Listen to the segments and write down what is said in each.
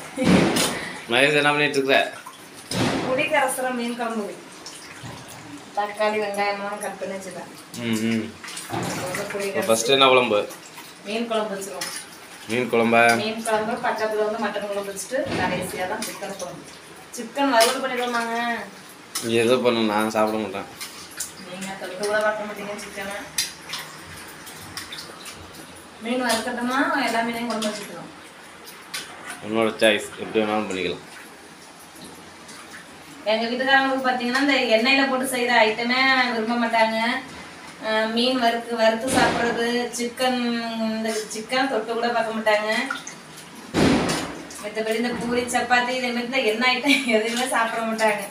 மகேஷ் என்ன பண்ணிட்டு இருக்கிற புளி கரைசல மீன் குழம்பு தக்காளி வெங்காயம்லாம் கட் பண்ணி வச்சுட்டேன் ம் ம் வந்து புளி இப்போ கரைசல் ஃபஸ்ட்டு என்ன குழம்பு மீன் குழம்பு வச்சுருவோம் மீன் குழம்பா மீன் குழம்பு பக்கத்தில் வந்து மட்டன் குழம்பு வச்சுட்டு கடைசியாக தான் சிக்கன் குழம்பு சிக்கன் வறுவல் பண்ணிடுவோமாங்க நீ எதோ பண்ணு நான் சாப்பிட மாட்டேன் நீங்கள் தொட்டு கூட பார்க்க மாட்டீங்க சிக்கனை மீன் வறுக்கட்டுமா எல்லா மீனையும் குழம்பு வச்சுக்கலாம் உன்னோட சாய்ஸ் எப்படி வேணாலும் பண்ணிக்கலாம் எங்க வீட்டுக்காரங்களுக்கு பார்த்தீங்கன்னா இந்த எண்ணெயில போட்டு செய்யற ஐட்டமே விரும்ப மாட்டாங்க அஹ் மீன் வறுக்கு வறுத்து சாப்பிட்றது சிக்கன் இந்த சிக்கன் தொட்டு கூட பார்க்க மாட்டாங்க மற்றபடி இந்த பூரி சப்பாத்தி இதே மாதிரி இந்த எண்ணெய் ஐட்டம் எதுவுமே சாப்பிட மாட்டாங்க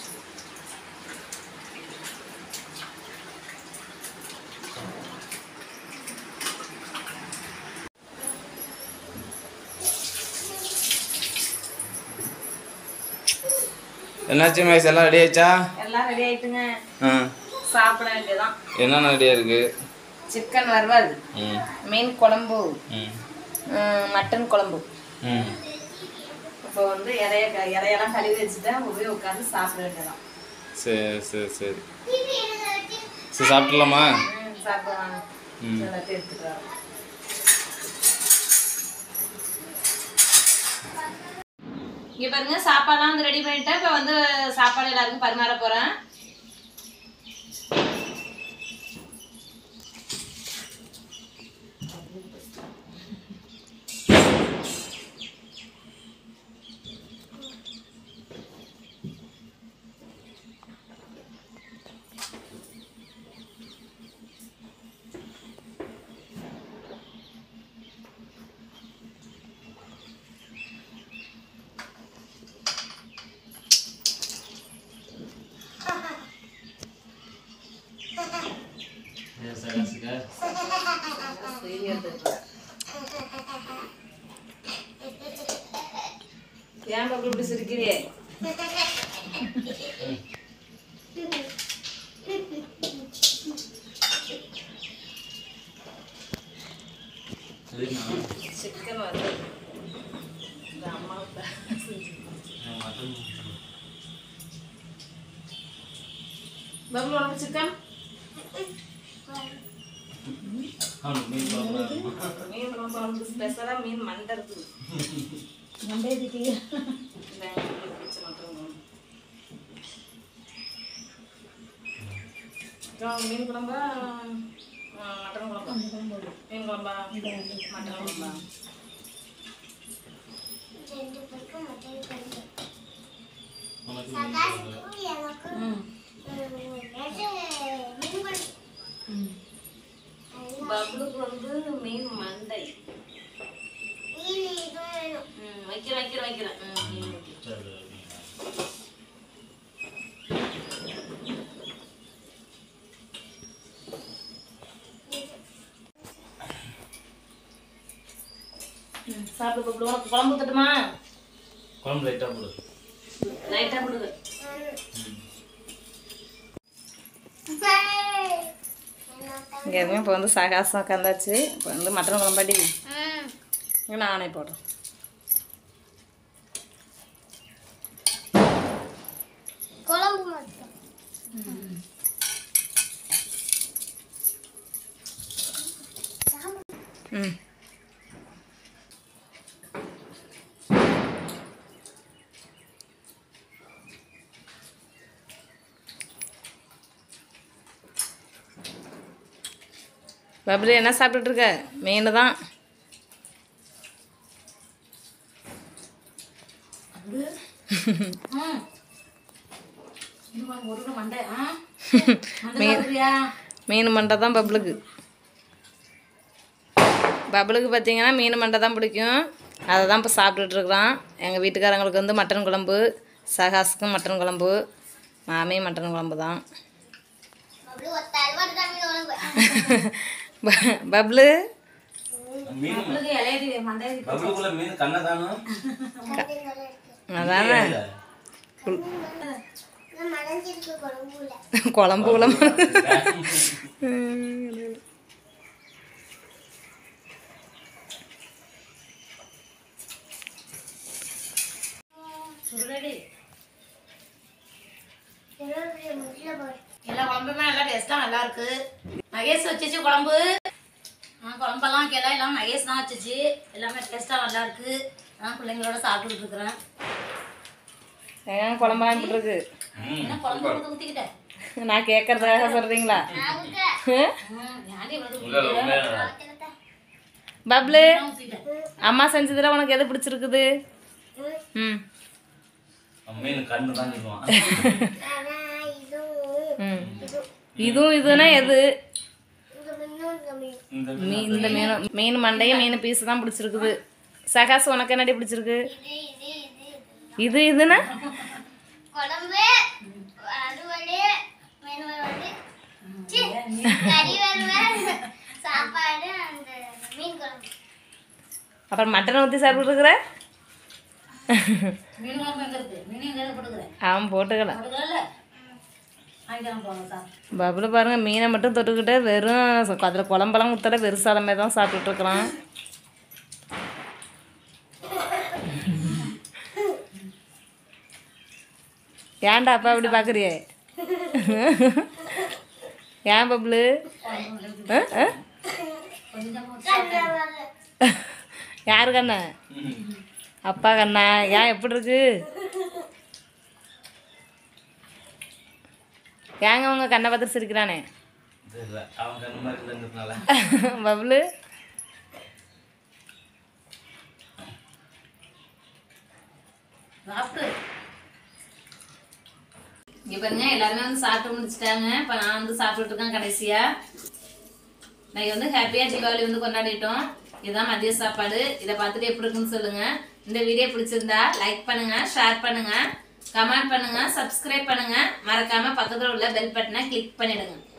என்னாச்சு மகேஷ் எல்லாம் ரெடி ஆயிடுச்சா எல்லாம் ரெடி ஆயிட்டுங்க ஆ சாப்பிட வேண்டியதான் என்னென்ன ரெடியாக இருக்கு சிக்கன் வறுவல் ம் மீன் குழம்பு ம் அஹ் மட்டன் குழம்பு ம் இப்போ வந்து இலைய க- இலையெல்லாம் கழுவி வச்சுட்டேன் போய் உட்காந்து சாப்பிட வேண்டியதான் சரி சரி சரி சரி சாப்பிட்றலாமா ம், சாப்பிடுவாங்க ம். எல்லாத்தையும் எடுத்துட்டு வரேன் இங்க பாருங்க சாப்பாடுலாம் வந்து ரெடி பண்ணிட்டேன் இப்போ வந்து சாப்பாடு எல்லாருக்கும் பரிமாற போறேன் செய்தி எடுத்துட்டு ஏன் பக்கம் இப்படி சிரிக்கிறியே சிக்கன் வந்து இந்த அம்மா பபுள் உனக்கு சிக்கன் மீன் குழம்பு ஸ்பெஷலாக மீன் மண்டை இருக்குது மண்டை இருக்கீங்க பிடிச்ச மட்டும் அப்புறம் மீன் குழம்பா ஆ, மட்டன் குழம்பா மீன் குழம்பா மட்டன் குழம்பா ம் பப்ளுக்கு வந்து மீன் மண்டை ம் வைக்கிறேன் வைக்கிறேன் வைக்கிறேன் ம் மீன் வைக்கிறேன். ம், சாப்பிடு பப்ளு உனக்கு குழம்பு ஊத்தட்டுமா குழம்பு லைட்டாக போடு லைட்டாக கொடுங்க இங்கே எதுவுமே இப்போ வந்து சகாசம் உட்காந்தாச்சு இப்போ வந்து மட்டன் குழம்பாடி இங்கே நானே போடுறேன் குழம்பு மட்டும் ம் பப்ளு என்ன சாப்பிட்டுட்டு இருக்க மீன் தான் மீன் மீன் மண்டை தான் பப்ளுக்கு பப்ளுக்கு பார்த்தீங்கன்னா மீன் மண்டை தான் பிடிக்கும் அதை தான் இப்போ சாப்பிட்டுட்டு இருக்கிறான் எங்கள் வீட்டுக்காரங்களுக்கு வந்து மட்டன் குழம்பு சகாஸுக்கும் மட்டன் குழம்பு மாமி மட்டன் குழம்பு தான் அப்படி ஒரு தருவாடு தான் மீன் குழம்பு ப- பப்ளு மீன் பப்ளுக்குள்ள மீன் கண்ணை காணும் அதானே நான் மனஞ்சிருக்கு குழம்புல குழம்பு குழம்பு சுடுறடி இருபது முட்டில போய் எல்லா குழம்புமே நல்லா டேஸ்ட்டாக நல்லா இருக்கு மகேஷ் வச்சுச்சு குழம்பு நான் குழம்பெல்லாம் வைக்கல எல்லாம் மகேஷ் தான் வச்சுச்சு எல்லாமே டேஸ்ட்டாக நல்லா இருக்கு நான் பிள்ளைங்களோட சாப்பிட்டுட்டு இருக்கிறேன் ஏன் குழம்பெல்லாம் இப்படி இருக்கு என்ன குழம்பு ஊற்றி ஊற்றிக்கிட்டேன் நான் கேட்கறதுக்காக சொல்றீங்களா நான் ஊத்த ஏன்டி இவ்வளவு இல்லை இல்லை உண்மையாக ஊத்துறதா. பப்ளு ஊற்றிட்டேன் அம்மா செஞ்சதுல உனக்கு எது பிடிச்சிருக்குது ம் மீன் கண்ணு தான் சொல்லுவான் அதான் இதுவும் ம் இதுவும் இதுனா எது இந்த மின்னும் இந்த மீன் இந்த மீன் இந்த மீன் மீன் மண்டையும் மீன் பீஸ் தான் பிடிச்சிருக்குது சகாசு உனக்கு என்னடி பிடிச்சிருக்கு இது இது இது இது இது இதுனா குழம்பு அறுவடை மீன் வறுவல் சி, கறி வறுவல் சாப்பாடு அந்த மீன் குழம்பு அப்புறம் மட்டன் ஊற்றி சாப்பிட்டுருக்குற மீன் குழம்பு எங்கே இருக்கு மீன் எங்கே போட்டுக்கிறேன் அவன் போட்டுக்கலாம் போட்டுக்கல வாங்கிக்கலாம் போங்க சார் பபுளு பாருங்க மீனை மட்டும் தொட்டுக்கிட்டு வெறும் அதில் குழம்பெல்லாம் ஊற்றல வெறும் சாதமே தான் சாப்பிட்டுட்டு இருக்கிறான் ஏன்டா அப்பா அப்படி பார்க்குறியே ஏன் பப்ளு ஆ? ஆ? யாரு கண்ணா அப்பா கண்ணா ஏன் எப்படி இருக்கு ஏங்க உங்க கண்ணை பார்த்து சிரிக்கிறானே இல்லை அவன் கண்ணு மாதிரி இல்லைங்கிறதுனால பப்ளு சாப்பிட்டு இங்கே பாருங்க எல்லாருமே வந்து சாப்பிட்டு முடிச்சிட்டாங்க இப்போ நான் வந்து சாப்பிட்டுட்டு இருக்கேன் கடைசியாக இன்னைக்கு வந்து ஹாப்பியாக தீபாவளி வந்து கொண்டாடிட்டோம் இதுதான் மதிய சாப்பாடு இதை பார்த்துட்டு எப்படி இருக்குன்னு சொல்லுங்க இந்த வீடியோ பிடிச்சிருந்தா லைக் பண்ணுங்க ஷேர் பண்ணுங்க கமெண்ட் பண்ணுங்க சப்ஸ்கிரைப் பண்ணுங்க மறக்காம பக்கத்தில் உள்ள பெல் பட்டனை கிளிக் பண்ணிடுங்க